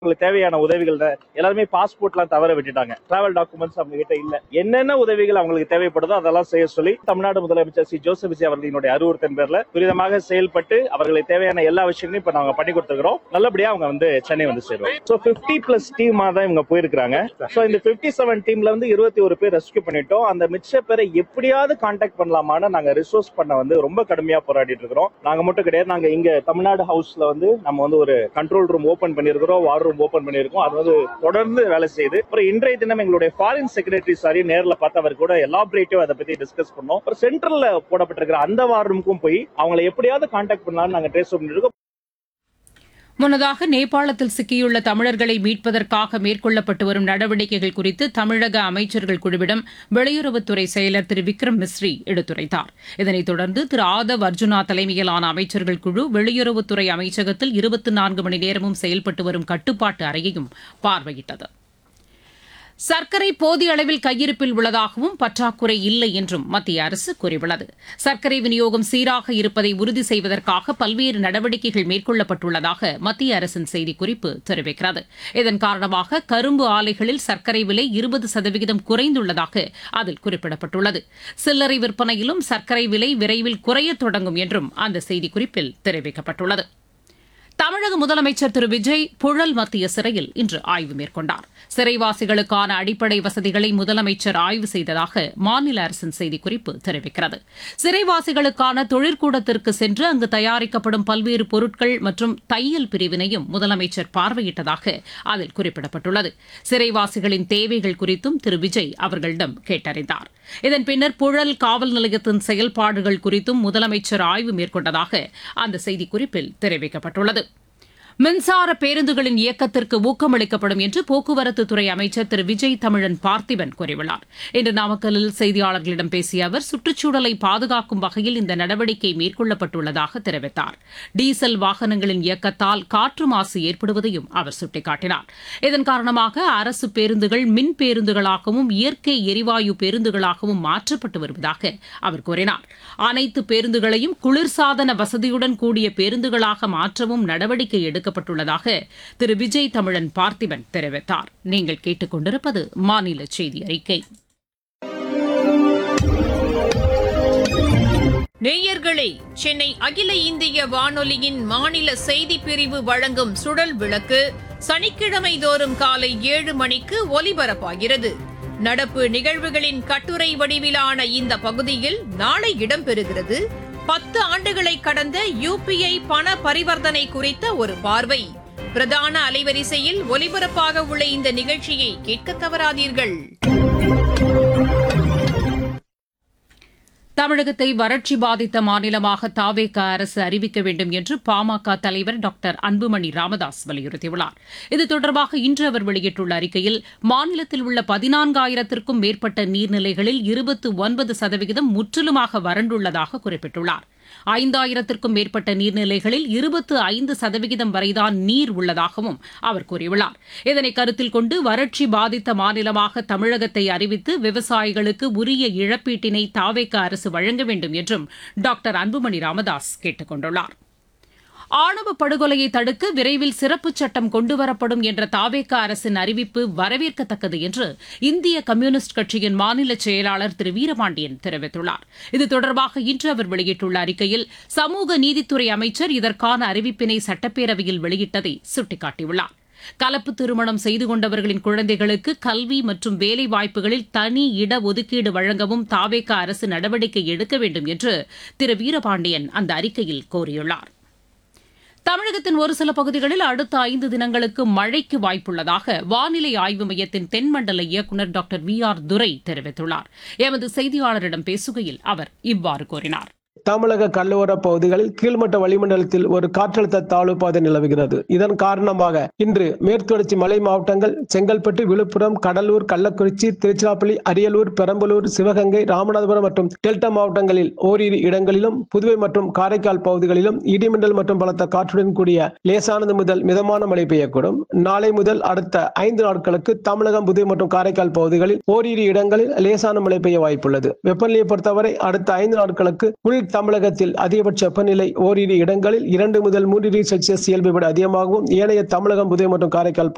உங்களுக்கு தேவையான உதவிகள் தான். எல்லாருமே பாஸ்போர்ட்லாம் தவற விட்டுட்டாங்க டிராவல் டாக்குமெண்ட்ஸ் அவங்க கிட்ட இல்ல என்னென்ன உதவிகள் அவங்களுக்கு தேவைப்படுதோ அதெல்லாம் செய்ய சொல்லி தமிழ்நாடு முதலமைச்சர் சி ஜோசப் விஜய் அவர்களினுடைய அறிவுறுத்தின் பேர்ல துரிதமாக செயல்பட்டு அவர்களுக்கு தேவையான எல்லா விஷயங்களையும் இப்ப நாங்க பண்ணி கொடுத்துருக்கோம் நல்லபடியா அவங்க வந்து சென்னை வந்து சேருவாங்க சோ பிப்டி பிளஸ் டீமா தான் இவங்க போயிருக்காங்க சோ இந்த பிப்டி செவன் டீம்ல வந்து இருபத்தி ஒரு பேர் ரெஸ்கியூ பண்ணிட்டோம் அந்த மிச்ச பேரை எப்படியாவது கான்டாக்ட் பண்ணலாமான்னு நாங்க ரிசோர்ஸ் பண்ண வந்து ரொம்ப கடுமையா போராடிட்டு இருக்கிறோம் நாங்க மட்டும் கிடையாது நாங்க இங்க தமிழ்நாடு ஹவுஸ்ல வந்து நம்ம வந்து ஒரு கண்ட்ரோல் ரூம் ஓபன் பண்ணிருக்கிறோம் வார் ரூம் ஓபன் பண்ணிருக்கோம் அது வந்து தொடர்ந்து வேலை செய்யுது அப்புறம் இன்றைய தினம் எங்களுடைய ஃபாரின் செக்ரட்டரி சாரி நேர்ல பார்த்து அவர் கூட எலாபரேட்டிவ் அதை பத்தி டிஸ்கஸ் பண்ணோம் அப்புறம் சென்ட்ரல்ல போடப்பட்டிருக்கிற அந்த வார் ரூமுக்கும் போய் அவங்களை எப்படியாவது கான்டாக்ட் பண்ணலாம்னு நாங்க ட்ரேஸ் பண்ணிருக்கோம் முன்னதாக நேபாளத்தில் சிக்கியுள்ள தமிழர்களை மீட்பதற்காக மேற்கொள்ளப்பட்டு வரும் நடவடிக்கைகள் குறித்து தமிழக அமைச்சர்கள் குழுவிடம் வெளியுறவுத்துறை செயலர் திரு விக்ரம் மிஸ்ரி எடுத்துரைத்தார் இதனைத் தொடர்ந்து திரு ஆதவ் அர்ஜுனா தலைமையிலான அமைச்சர்கள் குழு வெளியுறவுத்துறை அமைச்சகத்தில் இருபத்தி நான்கு மணி நேரமும் செயல்பட்டு வரும் கட்டுப்பாட்டு அறையையும் பார்வையிட்டது சர்க்கரை போதிய அளவில் கையிருப்பில் உள்ளதாகவும் பற்றாக்குறை இல்லை என்றும் மத்திய அரசு கூறியுள்ளது சர்க்கரை விநியோகம் சீராக இருப்பதை உறுதி செய்வதற்காக பல்வேறு நடவடிக்கைகள் மேற்கொள்ளப்பட்டுள்ளதாக மத்திய அரசின் செய்திக்குறிப்பு தெரிவிக்கிறது இதன் காரணமாக கரும்பு ஆலைகளில் சர்க்கரை விலை இருபது சதவிகிதம் குறைந்துள்ளதாக அதில் குறிப்பிடப்பட்டுள்ளது சில்லறை விற்பனையிலும் சர்க்கரை விலை விரைவில் குறையத் தொடங்கும் என்றும் அந்த செய்திக்குறிப்பில் தெரிவிக்கப்பட்டுள்ளது தமிழக முதலமைச்சர் திரு விஜய் புழல் மத்திய சிறையில் இன்று ஆய்வு மேற்கொண்டார் சிறைவாசிகளுக்கான அடிப்படை வசதிகளை முதலமைச்சர் ஆய்வு செய்ததாக மாநில அரசின் செய்திக்குறிப்பு தெரிவிக்கிறது சிறைவாசிகளுக்கான தொழிற்கூடத்திற்கு சென்று அங்கு தயாரிக்கப்படும் பல்வேறு பொருட்கள் மற்றும் தையல் பிரிவினையும் முதலமைச்சர் பார்வையிட்டதாக அதில் குறிப்பிடப்பட்டுள்ளது சிறைவாசிகளின் தேவைகள் குறித்தும் திரு விஜய் அவர்களிடம் கேட்டறிந்தார் இதன் பின்னர் புழல் காவல் நிலையத்தின் செயல்பாடுகள் குறித்தும் முதலமைச்சர் ஆய்வு மேற்கொண்டதாக அந்த செய்திக்குறிப்பில் தெரிவிக்கப்பட்டுள்ளது மின்சார பேருந்துகளின் இயக்கத்திற்கு ஊக்கமளிக்கப்படும் என்று போக்குவரத்துத்துறை அமைச்சர் திரு விஜய் தமிழன் பார்த்திபன் கூறியுள்ளார் இன்று நாமக்கல்லில் செய்தியாளர்களிடம் பேசிய அவர் சுற்றுச்சூழலை பாதுகாக்கும் வகையில் இந்த நடவடிக்கை மேற்கொள்ளப்பட்டுள்ளதாக தெரிவித்தார் டீசல் வாகனங்களின் இயக்கத்தால் காற்று மாசு ஏற்படுவதையும் அவர் சுட்டிக்காட்டினார் இதன் காரணமாக அரசு பேருந்துகள் மின் பேருந்துகளாகவும் இயற்கை எரிவாயு பேருந்துகளாகவும் மாற்றப்பட்டு வருவதாக அவர் கூறினார் அனைத்து பேருந்துகளையும் குளிர்சாதன வசதியுடன் கூடிய பேருந்துகளாக மாற்றவும் நடவடிக்கை எடுக்கப்பட்டுள்ளதாக திரு விஜய் தமிழன் பார்த்திபன் தெரிவித்தார் நீங்கள் கேட்டுக்கொண்டிருப்பது மாநில செய்தி அறிக்கை நேயர்களே சென்னை அகில இந்திய வானொலியின் மாநில செய்தி பிரிவு வழங்கும் சுழல் விளக்கு சனிக்கிழமை தோறும் காலை ஏழு மணிக்கு ஒலிபரப்பாகிறது நடப்பு நிகழ்வுகளின் கட்டுரை வடிவிலான இந்த பகுதியில் நாளை இடம்பெறுகிறது பத்து ஆண்டுகளை கடந்த யுபிஐ பண பரிவர்த்தனை குறித்த ஒரு பார்வை பிரதான அலைவரிசையில் ஒலிபரப்பாக உள்ள இந்த நிகழ்ச்சியை கேட்க தவறாதீர்கள் தமிழகத்தை வறட்சி பாதித்த மாநிலமாக தாவேக அரசு அறிவிக்க வேண்டும் என்று பாமக தலைவர் டாக்டர் அன்புமணி ராமதாஸ் வலியுறுத்தியுள்ளார் இது தொடர்பாக இன்று அவர் வெளியிட்டுள்ள அறிக்கையில் மாநிலத்தில் உள்ள பதினான்காயிரத்திற்கும் மேற்பட்ட நீர்நிலைகளில் இருபத்து ஒன்பது சதவிகிதம் முற்றிலுமாக வறண்டுள்ளதாக குறிப்பிட்டுள்ளார் ஐந்தாயிரத்திற்கும் மேற்பட்ட நீர்நிலைகளில் இருபத்து ஐந்து சதவிகிதம் வரைதான் நீர் உள்ளதாகவும் அவர் கூறியுள்ளார் இதனை கருத்தில் கொண்டு வறட்சி பாதித்த மாநிலமாக தமிழகத்தை அறிவித்து விவசாயிகளுக்கு உரிய இழப்பீட்டினை தாவேக்க அரசு வழங்க வேண்டும் என்றும் டாக்டர் அன்புமணி ராமதாஸ் கேட்டுக் கொண்டுள்ளார் ஆணவ படுகொலையை தடுக்க விரைவில் சிறப்பு சட்டம் கொண்டுவரப்படும் என்ற தாவேக அரசின் அறிவிப்பு வரவேற்கத்தக்கது என்று இந்திய கம்யூனிஸ்ட் கட்சியின் மாநில செயலாளர் திரு வீரபாண்டியன் தெரிவித்துள்ளார் இது தொடர்பாக இன்று அவர் வெளியிட்டுள்ள அறிக்கையில் சமூக நீதித்துறை அமைச்சர் இதற்கான அறிவிப்பினை சட்டப்பேரவையில் வெளியிட்டதை சுட்டிக்காட்டியுள்ளார் கலப்பு திருமணம் செய்து கொண்டவர்களின் குழந்தைகளுக்கு கல்வி மற்றும் வேலை வாய்ப்புகளில் தனி இட ஒதுக்கீடு வழங்கவும் தாவேக அரசு நடவடிக்கை எடுக்க வேண்டும் என்று திரு வீரபாண்டியன் அந்த அறிக்கையில் கோரியுள்ளார் தமிழகத்தின் ஒரு சில பகுதிகளில் அடுத்த ஐந்து தினங்களுக்கு மழைக்கு வாய்ப்புள்ளதாக வானிலை ஆய்வு மையத்தின் தென்மண்டல இயக்குநர் டாக்டர் வி ஆர் துரை தெரிவித்துள்ளார் எமது செய்தியாளரிடம் பேசுகையில் அவர் இவ்வாறு கூறினார் தமிழக கடலோர பகுதிகளில் கீழ்மட்ட வளிமண்டலத்தில் ஒரு காற்றழுத்த தாழ்வு பாதை நிலவுகிறது இதன் காரணமாக இன்று மேற்குத்தொடர்ச்சி மலை மாவட்டங்கள் செங்கல்பட்டு விழுப்புரம் கடலூர் கள்ளக்குறிச்சி திருச்சிராப்பள்ளி அரியலூர் பெரம்பலூர் சிவகங்கை ராமநாதபுரம் மற்றும் டெல்டா மாவட்டங்களில் ஓரிரு இடங்களிலும் புதுவை மற்றும் காரைக்கால் பகுதிகளிலும் இடிமின்னல் மற்றும் பலத்த காற்றுடன் கூடிய லேசானது முதல் மிதமான மழை பெய்யக்கூடும் நாளை முதல் அடுத்த ஐந்து நாட்களுக்கு தமிழகம் புதுவை மற்றும் காரைக்கால் பகுதிகளில் ஓரிரு இடங்களில் லேசான மழை பெய்ய வாய்ப்புள்ளது வெப்பநிலையை பொறுத்தவரை அடுத்த ஐந்து நாட்களுக்கு உள் தமிழகத்தில் அதிகபட்ச வெப்பநிலை ஓரிரு இடங்களில் இரண்டு முதல் மூன்று டிகிரி செல்சியஸ் இயல்பை விட அதிகமாகவும் ஏனைய தமிழகம் புதுவை மற்றும் காரைக்கால்